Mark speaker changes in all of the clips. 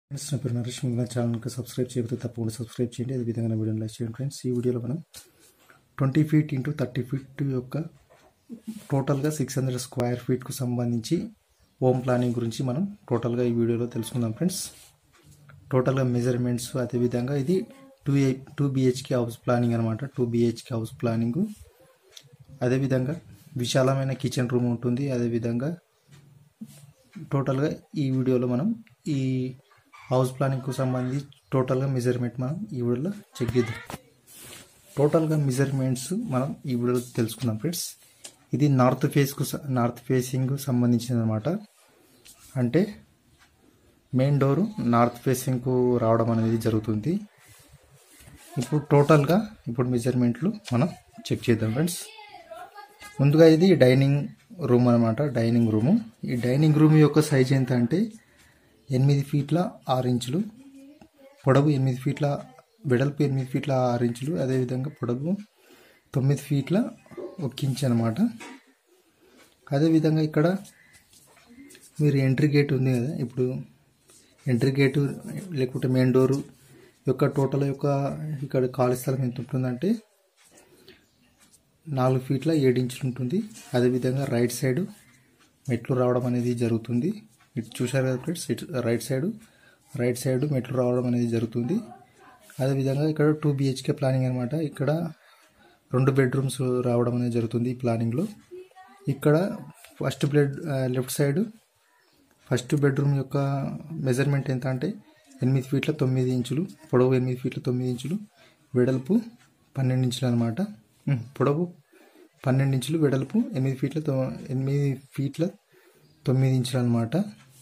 Speaker 1: friends నా పేరు నరేష్ మీరు నా ఛానల్కి సబ్స్క్రైబ్ చేయకపోతే తప్పకుండా సబ్స్క్రైబ్ చేయండి అదేవిధంగా నా వీడియోని లైక్ చేయండి ఫ్రెండ్స్ ఈ వీడియోలో మనం twenty feet into thirty feet యొక్క టోటల్గా సిక్స్ హండ్రెడ్ స్క్వేర్ ఫీట్కు సంబంధించి హోమ్ ప్లానింగ్ గురించి మనం టోటల్గా ఈ వీడియోలో తెలుసుకుందాం ఫ్రెండ్స్ టోటల్గా మెజర్మెంట్స్ అదేవిధంగా ఇది two a two BHK house planning అనమాట టూ బిహెచ్కే హౌస్ ప్లానింగ్ అదేవిధంగా విశాలమైన కిచెన్ రూమ్ ఉంటుంది అదేవిధంగా టోటల్గా ఈ వీడియోలో మనం ఈ హౌస్ ప్లానింగ్కు సంబంధించి టోటల్గా మెజర్మెంట్ మనం ఈ వీడియోలో చెక్ చేద్దాం టోటల్గా మెజర్మెంట్స్ మనం ఈ వీడియోలో తెలుసుకుందాం ఫ్రెండ్స్ ఇది నార్త్ ఫేస్కు నార్త్ ఫేసింగ్ సంబంధించింది అనమాట అంటే మెయిన్ డోరు నార్త్ ఫేసింగ్కు రావడం అనేది జరుగుతుంది ఇప్పుడు టోటల్గా ఇప్పుడు మెజర్మెంట్లు మనం చెక్ చేద్దాం ఫ్రెండ్స్ ముందుగా ఇది డైనింగ్ రూమ్ అనమాట డైనింగ్ రూము ఈ డైనింగ్ రూమ్ యొక్క సైజ్ ఎంత అంటే ఎనిమిది ఫీట్ల ఆరు ఇంచులు పొడవు ఎనిమిది ఫీట్ల వెడల్పు ఎనిమిది ఫీట్ల ఆరు ఇంచులు అదేవిధంగా పొడవు తొమ్మిది ఫీట్ల ఒక ఇంచ్ అనమాట అదేవిధంగా ఇక్కడ మీరు ఎంట్రీ గేట్ ఉంది కదా ఇప్పుడు ఎంట్రీ గేటు లేకుంటే మెయిన్ డోరు యొక్క టోటల్ యొక్క ఇక్కడ ఖాళీ స్థలం ఎంత ఉంటుందంటే నాలుగు ఫీట్ల ఏడు ఇంచులు ఉంటుంది అదేవిధంగా రైట్ సైడ్ మెట్లు రావడం అనేది జరుగుతుంది ఇటు చూశారు కదా ఫ్రెండ్స్ ఇటు రైట్ సైడ్ రైట్ సైడ్ మెట్లు రావడం అనేది జరుగుతుంది అదేవిధంగా ఇక్కడ టూ బిహెచ్కే ప్లానింగ్ అనమాట ఇక్కడ రెండు బెడ్రూమ్స్ రావడం అనేది జరుగుతుంది ఈ ప్లానింగ్లో ఇక్కడ first bed left side first bedroom యొక్క మెజర్మెంట్ ఎంత అంటే ఎనిమిది ఫీట్ల తొమ్మిది ఇంచులు పొడవు ఎనిమిది ఫీట్ల తొమ్మిది ఇంచులు వెడల్పు పన్నెండు ఇంచులు అనమాట పొడవు పన్నెండు ఇంచులు వెడల్పు ఎనిమిది ఫీట్ల తొ- ఎనిమిది ఫీట్ల తొమ్మిది ఇంచులు అనమాట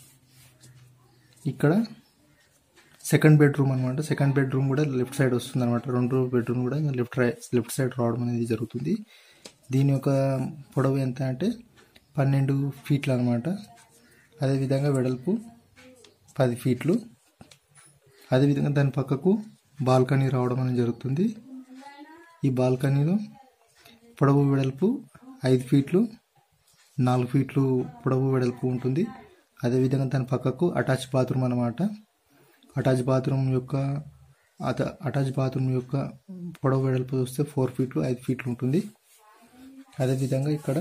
Speaker 1: ఇక్కడ సెకండ్ బెడ్రూమ్ అనమాట సెకండ్ బెడ్రూమ్ కూడా లెఫ్ట్ సైడ్ వస్తుంది అనమాట రెండు బెడ్రూమ్ కూడా లెఫ్ట్ రై లెఫ్ట్ సైడ్ రావడం అనేది జరుగుతుంది దీని యొక్క పొడవు ఎంత అంటే పన్నెండు ఫీట్లు అనమాట అదేవిధంగా వెడల్పు పది ఫీట్లు అదేవిధంగా దాని పక్కకు బాల్కనీ రావడం అనేది జరుగుతుంది ఈ బాల్కనీలో పొడవు వెడల్పు ఐదు ఫీట్లు నాలుగు ఫీట్లు పొడవు వెడల్పు ఉంటుంది అదేవిధంగా దాని పక్కకు అటాచ్ బాత్రూమ్ అనమాట అటాచ్ బాత్రూమ్ యొక్క అత అటాచ్ బాత్రూమ్ యొక్క పొడవు వెడల్పు చూస్తే ఫోర్ ఫీట్లు ఐదు ఫీట్లు ఉంటుంది అదేవిధంగా ఇక్కడ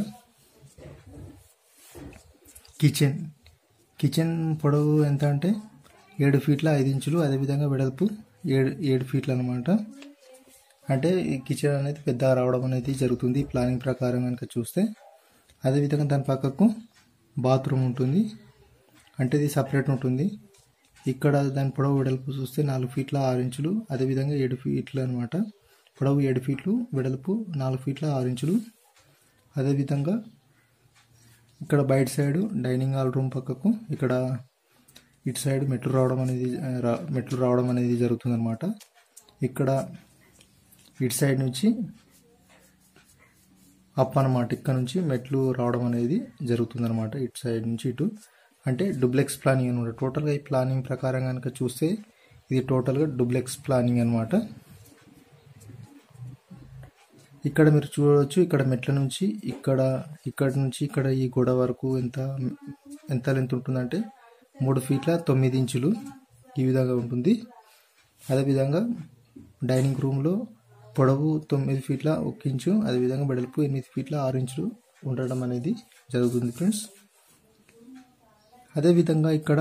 Speaker 1: కిచెన్ కిచెన్ పొడవు ఎంత అంటే ఏడు ఫీట్ల ఐదు ఇంచులు అదేవిధంగా వెడల్పు ఏడు ఏడు ఫీట్లు అనమాట అంటే ఈ కిచెన్ అనేది పెద్దగా రావడం అనేది జరుగుతుంది ప్లానింగ్ ప్రకారం కనుక చూస్తే అదేవిధంగా దాని పక్కకు బాత్రూమ్ ఉంటుంది అంటే ఇది సపరేట్ ఉంటుంది ఇక్కడ దాని పొడవు వెడల్పు చూస్తే నాలుగు ఫీట్ల ఆరు ఇంచులు అదేవిధంగా ఏడు ఫీట్లు అనమాట పొడవు ఏడు ఫీట్లు వెడల్పు నాలుగు ఫీట్ల ఆరు ఇంచులు అదేవిధంగా ఇక్కడ బయట సైడ్ డైనింగ్ హాల్ రూమ్ పక్కకు ఇక్కడ ఇటు సైడ్ మెట్లు రావడం అనేది ఆ, రా- మెట్లు రావడం అనేది జరుగుతుందన్నమాట ఇక్కడ ఇటు సైడ్ నుంచి అప్ అనమాట ఇక్కడ నుంచి మెట్లు రావడం అనేది జరుగుతుందన్నమాట ఇటు సైడ్ నుంచి ఇటు అంటే డూప్లెక్స్ ప్లానింగ్ అనమాట టోటల్గా ఈ ప్లానింగ్ ప్రకారం కనుక చూస్తే ఇది టోటల్గా డూప్లెక్స్ ప్లానింగ్ అనమాట ఇక్కడ మీరు చూడవచ్చు ఇక్కడ మెట్ల నుంచి ఇక్కడ ఇక్కడ నుంచి ఇక్కడ ఈ గోడ వరకు ఎంత ఎంత లెంత్ ఉంటుందంటే మూడు ఫీట్ల తొమ్మిది ఇంచులు ఈ విధంగా ఉంటుంది అదేవిధంగా డైనింగ్ రూమ్లో పొడవు తొమ్మిది ఫీట్ల ఒక ఇంచు అదేవిధంగా వెడల్పు ఎనిమిది ఫీట్ల ఆరు ఇంచులు ఉండడం అనేది జరుగుతుంది ఫ్రెండ్స్ అదేవిధంగా ఇక్కడ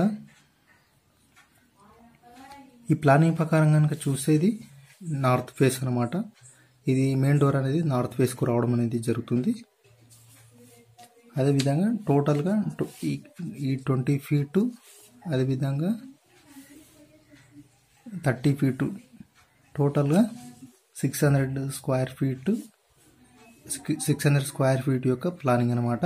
Speaker 1: ఈ ప్లానింగ్ ప్రకారం కనుక చూసేది నార్త్ ఫేస్ అనమాట ఇది మెయిన్ డోర్ అనేది నార్త్ ఫేస్కు రావడం అనేది జరుగుతుంది అదేవిధంగా టోటల్గా టు- ఈ- ఈ ట్వంటీ ఫీటు అదేవిధంగా థర్టీ ఫీటు టోటల్గా six hundred square feet six hundred square feet యొక్క ప్లానింగ్ అనమాట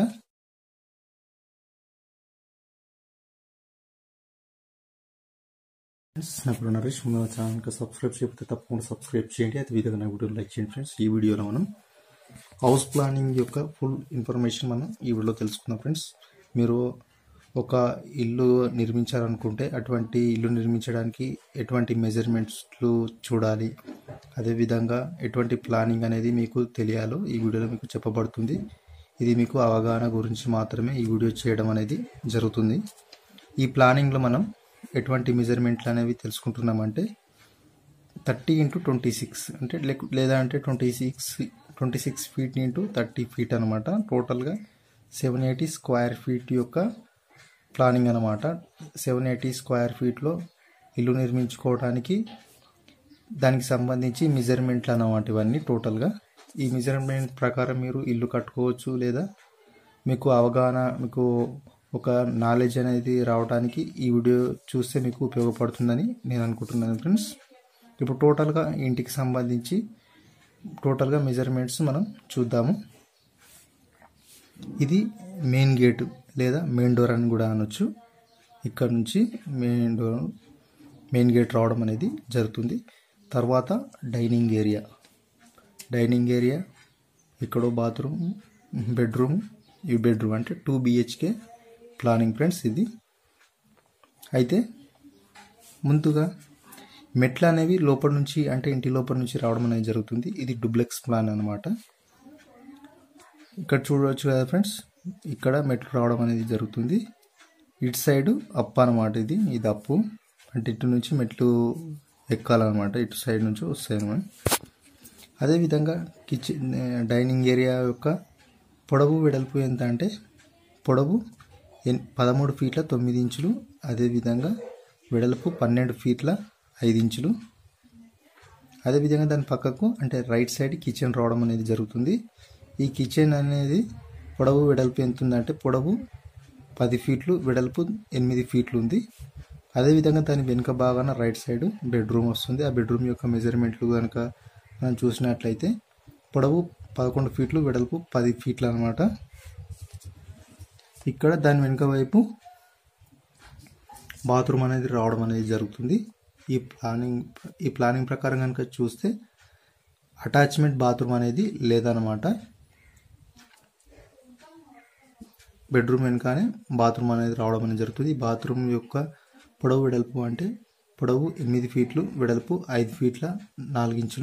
Speaker 1: ఫ్రెండ్స్ నా పేరు నరేష్ మన ఛానల్కి సబ్స్క్రైబ్ చేయకపోతే తప్పకుండా సబ్స్క్రైబ్ చేయండి అదే విధంగా నా వీడియో లైక్ చేయండి ఫ్రెండ్స్ ఈ వీడియోలో మనం హౌస్ ప్లానింగ్ యొక్క ఫుల్ ఇన్ఫర్మేషన్ మనం ఈ వీడియోలో తెలుసుకుందాం ఫ్రెండ్స్ మీరు ఒక ఇల్లు నిర్మించాలనుకుంటే అటువంటి ఇల్లు నిర్మించడానికి ఎటువంటి మెజర్మెంట్స్లు చూడాలి అదేవిధంగా ఎటువంటి ప్లానింగ్ అనేది మీకు తెలియాలో ఈ వీడియోలో మీకు చెప్పబడుతుంది ఇది మీకు అవగాహన గురించి మాత్రమే ఈ వీడియో చేయడం అనేది జరుగుతుంది ఈ ప్లానింగ్లో మనం ఎటువంటి మెజర్మెంట్లు అనేవి తెలుసుకుంటున్నామంటే థర్టీ ఇంటూ ట్వంటీ సిక్స్ అంటే లేక లేదా అంటే twenty six twenty six feet into thirty feet అనమాట టోటల్గా సెవెన్ ఎయిటీ స్క్వేర్ ఫీట్ యొక్క ప్లానింగ్ అనమాట సెవెన్ ఎయిటీ స్క్వేర్ ఫీట్లో ఇల్లు నిర్మించుకోవడానికి దానికి సంబంధించి మెజర్మెంట్లు అన్నమాట ఇవన్నీ టోటల్గా ఈ మెజర్మెంట్ ప్రకారం మీరు ఇల్లు కట్టుకోవచ్చు లేదా మీకు అవగాహన మీకు ఒక నాలెడ్జ్ అనేది రావడానికి ఈ వీడియో చూస్తే మీకు ఉపయోగపడుతుందని నేను అనుకుంటున్నాను ఫ్రెండ్స్ ఇప్పుడు టోటల్గా ఇంటికి సంబంధించి టోటల్గా మెజర్మెంట్స్ మనం చూద్దాము ఇది మెయిన్ గేట్ లేదా మెయిన్ డోర్ అని కూడా అనొచ్చు ఇక్కడ నుంచి మెయిన్ డోర్ మెయిన్ గేట్ రావడం అనేది జరుగుతుంది తర్వాత డైనింగ్ ఏరియా డైనింగ్ ఏరియా ఇక్కడో బాత్రూమ్ బెడ్రూమ్ ఈ బెడ్రూమ్ అంటే టూ బిహెచ్కే ప్లానింగ్ ఫ్రెండ్స్ ఇది అయితే ముందుగా మెట్లు అనేవి లోపల నుంచి అంటే ఇంటి లోపల నుంచి రావడం అనేది జరుగుతుంది ఇది డూప్లెక్స్ ప్లాన్ అనమాట ఇక్కడ చూడవచ్చు కదా ఫ్రెండ్స్ ఇక్కడ మెట్లు రావడం అనేది జరుగుతుంది ఇటు సైడ్ అప్ అనమాట ఇది ఇది అప్పు అంటే ఇటు నుంచి మెట్లు ఎక్కాలన్నమాట ఇటు సైడ్ నుంచి వస్తాయి అనమాట అదేవిధంగా కిచెన్ డైనింగ్ ఏరియా యొక్క పొడవు వెడల్పు ఎంత అంటే పొడవు ఎన్ పదమూడు ఫీట్ల తొమ్మిది ఇంచులు అదేవిధంగా వెడల్పు పన్నెండు ఫీట్ల ఐదు ఇంచులు అదేవిధంగా దాని పక్కకు అంటే రైట్ సైడ్ కిచెన్ రావడం అనేది జరుగుతుంది ఈ కిచెన్ అనేది పొడవు వెడల్పు ఎంత ఉందంటే పొడవు పది ఫీట్లు వెడల్పు ఎనిమిది ఫీట్లు ఉంది అదేవిధంగా దాని వెనుక భాగాన రైట్ సైడ్ బెడ్రూమ్ వస్తుంది ఆ బెడ్రూమ్ యొక్క మెజర్మెంట్లు కనుక మనం చూసినట్లయితే పొడవు పదకొండు ఫీట్లు వెడల్పు పది ఫీట్లు అనమాట ఇక్కడ దాని వెనుక వైపు బాత్రూమ్ అనేది రావడం అనేది జరుగుతుంది ఈ ప్లానింగ్ ఈ ప్లానింగ్ ప్రకారం కనుక చూస్తే అటాచ్మెంట్ బాత్రూమ్ అనేది లేదనమాట బెడ్రూమ్ వెనుకనే బాత్రూమ్ అనేది రావడం అనేది జరుగుతుంది ఈ బాత్రూమ్ యొక్క పొడవు వెడల్పు అంటే పొడవు ఎనిమిది ఫీట్లు వెడల్పు ఐదు ఫీట్ల నాలుగు ఇంచులు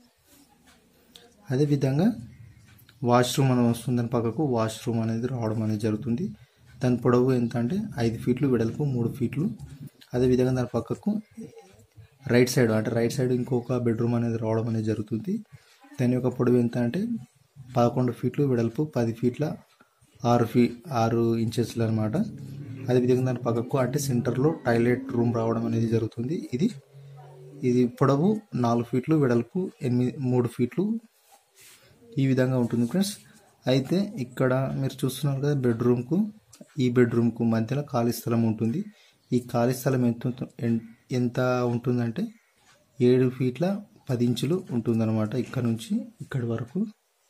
Speaker 1: అదేవిధంగా వాష్రూమ్ అని వస్తుంది దాని పక్కకు వాష్రూమ్ అనేది రావడం అనేది జరుగుతుంది దాని పొడవు ఎంత అంటే ఐదు ఫీట్లు వెడల్పు మూడు ఫీట్లు అదేవిధంగా దాని పక్కకు రైట్ సైడ్ అంటే రైట్ సైడ్ ఇంకొక బెడ్రూమ్ అనేది రావడం అనేది జరుగుతుంది దాని యొక్క పొడవు ఎంత అంటే పదకొండు ఫీట్లు వెడల్పు పది ఫీట్ల ఆరు ఫీ ఆరు ఇంచెస్లు అనమాట అదేవిధంగా దాని పక్కకు అంటే సెంటర్లో టాయిలెట్ రూమ్ రావడం అనేది జరుగుతుంది ఇది ఇది పొడవు నాలుగు ఫీట్లు వెడల్పు ఎనిమిది మూడు ఫీట్లు ఈ విధంగా ఉంటుంది ఫ్రెండ్స్ అయితే ఇక్కడ మీరు చూస్తున్నారు కదా బెడ్రూమ్కు ఈ బెడ్రూమ్కు మధ్యలో ఖాళీ స్థలం ఉంటుంది ఈ ఖాళీ స్థలం ఎంత ఉంటు- ఎన్- ఎంత ఉంటుందంటే ఏడు ఫీట్ల పది ఇంచులు ఉంటుందన్నమాట ఇక్కడ నుంచి ఇక్కడి వరకు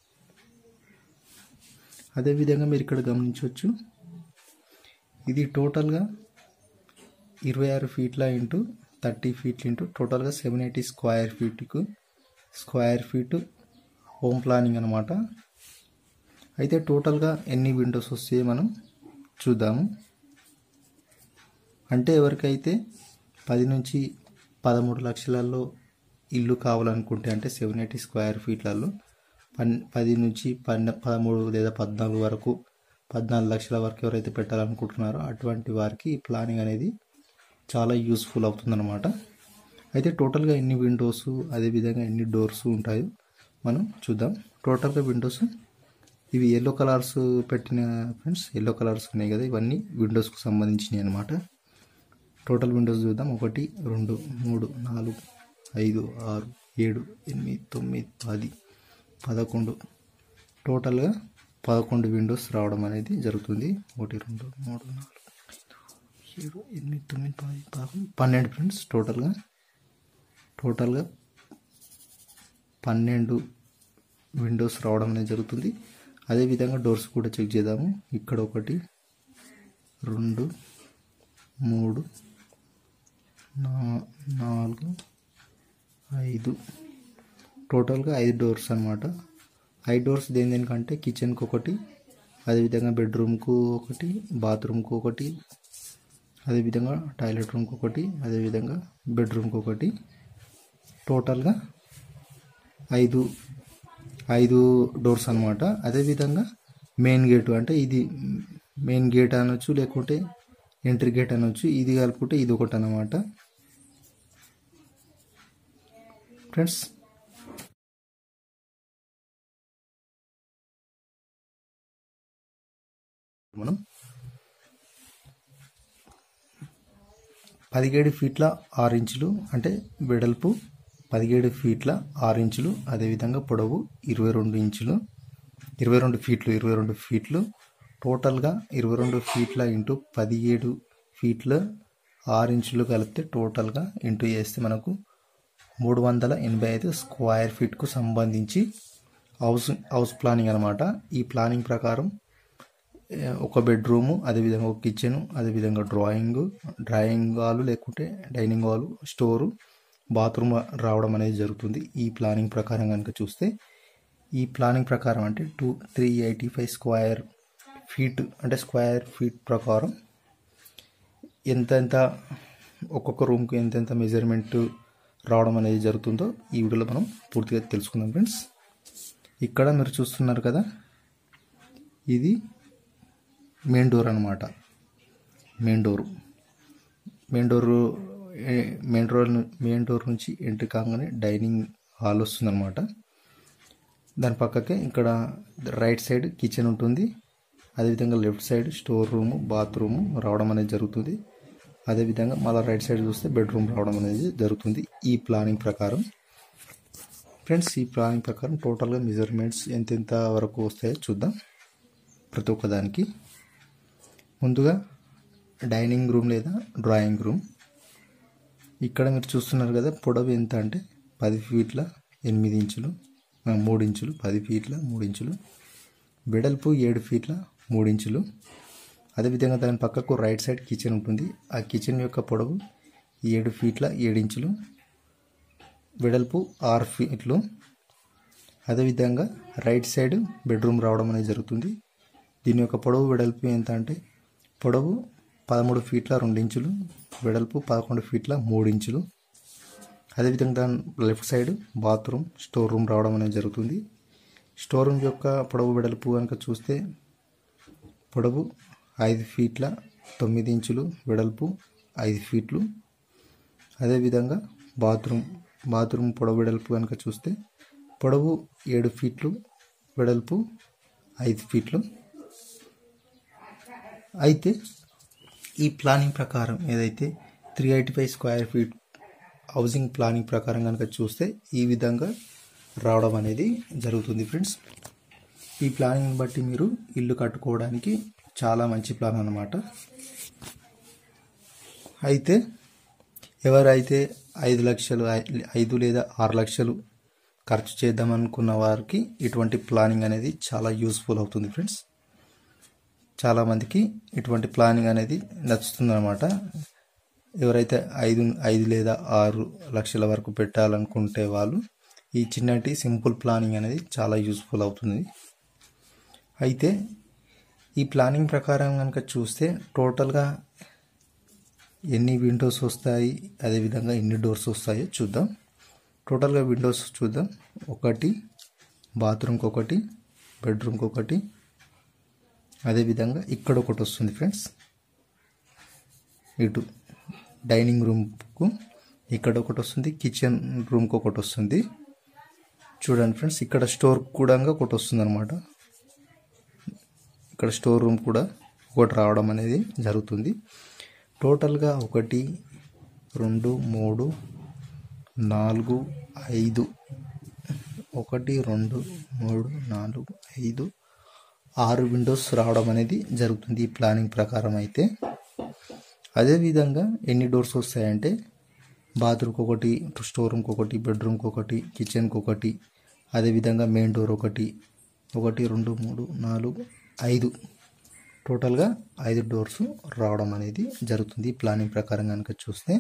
Speaker 1: అదేవిధంగా మీరు ఇక్కడ గమనించవచ్చు ఇది టోటల్గా ఇరవై ఆరు ఫీట్ల ఇంటూ థర్టీ ఫీట్లు ఇంటూ టోటల్గా సెవెన్ ఎయిటీ స్క్వేర్ ఫీట్కు స్క్వేర్ ఫీట్ హోమ్ ప్లానింగ్ అనమాట అయితే టోటల్గా ఎన్ని విండోస్ వస్తాయో మనం చూద్దాము అంటే ఎవరికైతే పది నుంచి పదమూడు లక్షలలో ఇల్లు కావాలనుకుంటే అంటే సెవెన్ ఎయిటీ స్క్వేర్ ఫీట్లలో పన్ పది నుంచి పన్నె పదమూడు లేదా పద్నాలుగు వరకు పద్నాలుగు లక్షల వరకు ఎవరైతే పెట్టాలనుకుంటున్నారో అటువంటి వారికి ఈ ప్లానింగ్ అనేది చాలా యూస్ఫుల్ అవుతుందన్నమాట అయితే టోటల్గా ఎన్ని విండోస్ అదేవిధంగా ఎన్ని డోర్స్ ఉంటాయో మనం చూద్దాం టోటల్గా విండోస్ ఇవి ఎల్లో కలర్స్ పెట్టిన ఫ్రెండ్స్ ఎల్లో కలర్స్ ఉన్నాయి కదా ఇవన్నీ విండోస్కు సంబంధించినవి అనమాట టోటల్ విండోస్ చూద్దాం ఒకటి రెండు మూడు నాలుగు ఐదు ఆరు ఏడు ఎనిమిది తొమ్మిది పది పదకొండు టోటల్గా పదకొండు విండోస్ రావడం అనేది జరుగుతుంది ఒకటి రెండు మూడు నాలుగు ఐదు ఏడు ఎనిమిది తొమ్మిది పది పదకొండు పన్నెండు ఫ్రెండ్స్ టోటల్గా టోటల్గా పన్నెండు విండోస్ రావడం అనేది జరుగుతుంది అదేవిధంగా డోర్స్ కూడా చెక్ చేద్దాము ఇక్కడ ఒకటి రెండు మూడు నా నాలుగు ఐదు టోటల్గా ఐదు డోర్స్ అనమాట ఐదు డోర్స్ దేని దేనికంటే కిచెన్కి ఒకటి అదేవిధంగా బెడ్రూమ్కు ఒకటి బాత్రూమ్కి ఒకటి అదేవిధంగా టాయిలెట్ రూమ్కి ఒకటి అదేవిధంగా బెడ్రూమ్కి ఒకటి టోటల్గా ఐదు ఐదు డోర్స్ అనమాట అదేవిధంగా మెయిన్ గేటు అంటే ఇది మెయిన్ గేట్ అనొచ్చు లేకుంటే ఎంట్రీ గేట్ అనొచ్చు ఇది కలుపుకుంటే ఇది ఒకటి అన్నమాట ఫ్రెండ్స్ మనం పదిహేడు ఫీట్ల ఆరు ఇంచులు అంటే వెడల్పు పదిహేడు ఫీట్ల ఆరు ఇంచులు అదేవిధంగా పొడవు ఇరవై రెండు ఇంచులు ఇరవై రెండు ఫీట్లు ఇరవై రెండు ఫీట్లు టోటల్గా ఇరవై రెండు ఫీట్ల ఇంటూ పదిహేడు ఫీట్ల ఆరు ఇంచులు కలిపితే టోటల్గా ఇంటూ చేస్తే మనకు మూడు వందల ఎనభై ఐదు స్క్వేర్ ఫీట్కు సంబంధించి హౌస్ హౌస్ ప్లానింగ్ అనమాట ఈ ప్లానింగ్ ప్రకారం ఏ, ఒక బెడ్రూము అదేవిధంగా ఒక కిచెన్ అదేవిధంగా డ్రాయింగ్ డ్రాయింగ్ హాలు లేకుంటే డైనింగ్ హాలు స్టోరు బాత్రూమ్ రావడం అనేది జరుగుతుంది ఈ ప్లానింగ్ ప్రకారం కనుక చూస్తే ఈ ప్లానింగ్ ప్రకారం అంటే two three eighty five square feet అంటే స్క్వేర్ ఫీట్ ప్రకారం ఎంతెంత ఒక్కొక్క రూమ్కి ఎంతెంత మెజర్మెంట్ రావడం అనేది జరుగుతుందో ఈ వీడియోలో మనం పూర్తిగా తెలుసుకుందాం ఫ్రెండ్స్ ఇక్కడ మీరు చూస్తున్నారు కదా ఇది మెయిన్ డోర్ అనమాట main door main door main door main door నుంచి ఎంట్రీ కాగానే డైనింగ్ హాల్ వస్తుందన్నమాట దాని పక్కకే ఇక్కడ రైట్ సైడ్ కిచెన్ ఉంటుంది అదేవిధంగా left side store room bathroom రావడం అనేది జరుగుతుంది అదేవిధంగా మళ్ళీ రైట్ సైడ్ చూస్తే బెడ్రూమ్ రావడం అనేది జరుగుతుంది ఈ ప్లానింగ్ ప్రకారం ఫ్రెండ్స్ ఈ ప్లానింగ్ ప్రకారం టోటల్గా మెజర్మెంట్స్ ఎంతెంత వరకు వస్తాయో చూద్దాం ప్రతి ఒక్క దానికి ముందుగా డైనింగ్ రూమ్ లేదా డ్రాయింగ్ రూమ్ ఇక్కడ మీరు చూస్తున్నారు కదా పొడవు ఎంత అంటే పది ఫీట్ల ఎనిమిది ఇంచులు ఆ, మూడు ఇంచులు పది ఫీట్ల మూడు ఇంచులు వెడల్పు ఏడు ఫీట్ల మూడు ఇంచులు అదేవిధంగా దాని పక్కకు రైట్ సైడ్ కిచెన్ ఉంటుంది ఆ కిచెన్ యొక్క పొడవు ఏడు ఫీట్ల ఏడు ఇంచులు వెడల్పు ఆరు ఫీట్లు అదేవిధంగా రైట్ సైడ్ బెడ్రూమ్ రావడం అనేది జరుగుతుంది దీని యొక్క పొడవు వెడల్పు ఎంత అంటే పొడవు పదమూడు ఫీట్ల రెండు ఇంచులు వెడల్పు పదకొండు ఫీట్ల మూడు ఇంచులు అదేవిధంగా దాని left side bathroom store room రావడం అనేది జరుగుతుంది స్టోర్ రూమ్ యొక్క పొడవు వెడల్పు కనుక చూస్తే పొడవు ఐదు ఫీట్ల తొమ్మిది ఇంచులు వెడల్పు ఐదు ఫీట్లు అదేవిధంగా బాత్రూమ్ బాత్రూమ్ పొడవు వెడల్పు కనుక చూస్తే పొడవు ఏడు ఫీట్లు వెడల్పు ఐదు ఫీట్లు అయితే ఈ ప్లానింగ్ ప్రకారం ఏదైతే three eighty five square feet housing planning ప్రకారం కనుక చూస్తే ఈ విధంగా రావడం అనేది జరుగుతుంది ఫ్రెండ్స్ ఈ ప్లానింగ్ బట్టి మీరు ఇల్లు కట్టుకోవడానికి చాలా మంచి ప్లాన్ అన్నమాట అయితే ఎవరైతే ఐదు లక్షలు ఐ- ఐదు లేదా ఆరు లక్షలు ఖర్చు చేద్దాం అనుకున్న వారికి ఇటువంటి ప్లానింగ్ అనేది చాలా యూస్ఫుల్ అవుతుంది ఫ్రెండ్స్ చాలామందికి ఇటువంటి ప్లానింగ్ అనేది నచ్చుతుంది అనమాట ఎవరైతే ఐదు ఐదు లేదా ఆరు లక్షల వరకు పెట్టాలనుకుంటే వాళ్ళు ఈ చిన్నటి సింపుల్ ప్లానింగ్ అనేది చాలా యూస్ఫుల్ అవుతుంది అయితే ఈ ప్లానింగ్ ప్రకారం కనుక చూస్తే టోటల్గా ఎన్ని విండోస్ వస్తాయి అదేవిధంగా ఎన్ని డోర్స్ వస్తాయో చూద్దాం టోటల్గా విండోస్ చూద్దాం ఒకటి బాత్రూమ్కి ఒకటి బెడ్రూమ్కి ఒకటి అదేవిధంగా ఇక్కడ ఒకటి వస్తుంది ఫ్రెండ్స్ ఇటు డైనింగ్ రూమ్కు ఇక్కడ ఒకటి వస్తుంది కిచెన్ రూమ్కి ఒకటి వస్తుంది చూడండి ఫ్రెండ్స్ ఇక్కడ స్టోర్ కూడా ఒకటి వస్తుంది అనమాట ఇక్కడ స్టోర్ రూమ్ కూడా ఒకటి రావడం అనేది జరుగుతుంది టోటల్గా ఒకటి రెండు మూడు నాలుగు ఐదు ఒకటి రెండు మూడు నాలుగు ఐదు ఆరు విండోస్ రావడం అనేది జరుగుతుంది ఈ ప్లానింగ్ ప్రకారం అయితే అదేవిధంగా ఎన్ని డోర్స్ వస్తాయంటే బాత్రూమ్కి ఒకటి స్టోర్ రూమ్కి ఒకటి బెడ్రూమ్కి ఒకటి కిచెన్కి ఒకటి అదేవిధంగా మెయిన్ డోర్ ఒకటి ఒకటి రెండు మూడు నాలుగు ఐదు టోటల్గా ఐదు డోర్స్ రావడం అనేది జరుగుతుంది ఈ ప్లానింగ్ ప్రకారం కనుక చూస్తే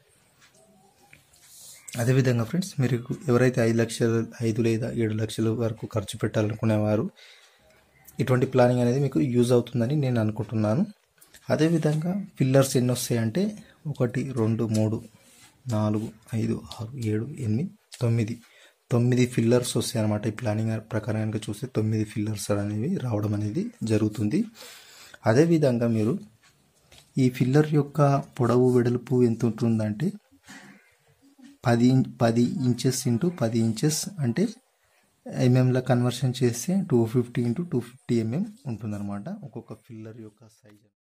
Speaker 1: అదేవిధంగా ఫ్రెండ్స్ మీరు ఎవరైతే ఐదు లక్షలు ఐదు లేదా ఏడు లక్షల వరకు ఖర్చు పెట్టాలనుకునేవారు ఇటువంటి ప్లానింగ్ అనేది మీకు యూజ్ అవుతుందని నేను అనుకుంటున్నాను అదేవిధంగా పిల్లర్స్ ఎన్ని వస్తాయంటే ఒకటి రెండు మూడు నాలుగు ఐదు ఆరు ఏడు ఎనిమిది తొమ్మిది తొమ్మిది ఫిల్లర్స్ వస్తాయి అన్నమాట ఈ ప్లానింగ్ ప్రకారం కనుక చూస్తే తొమ్మిది ఫిల్లర్స్ అనేవి రావడం అనేది జరుగుతుంది అదేవిధంగా మీరు ఈ ఫిల్లర్ యొక్క పొడవు వెడల్పు ఎంత ఉంటుందంటే పది ఇం- పది ఇంచెస్ ఇంటూ పది ఇంచెస్ అంటే ఎంఎంలో కన్వర్షన్ చేస్తే two fifty into two fifty mm ఉంటుందన్నమాట ఒక్కొక్క ఫిల్లర్ యొక్క సైజ్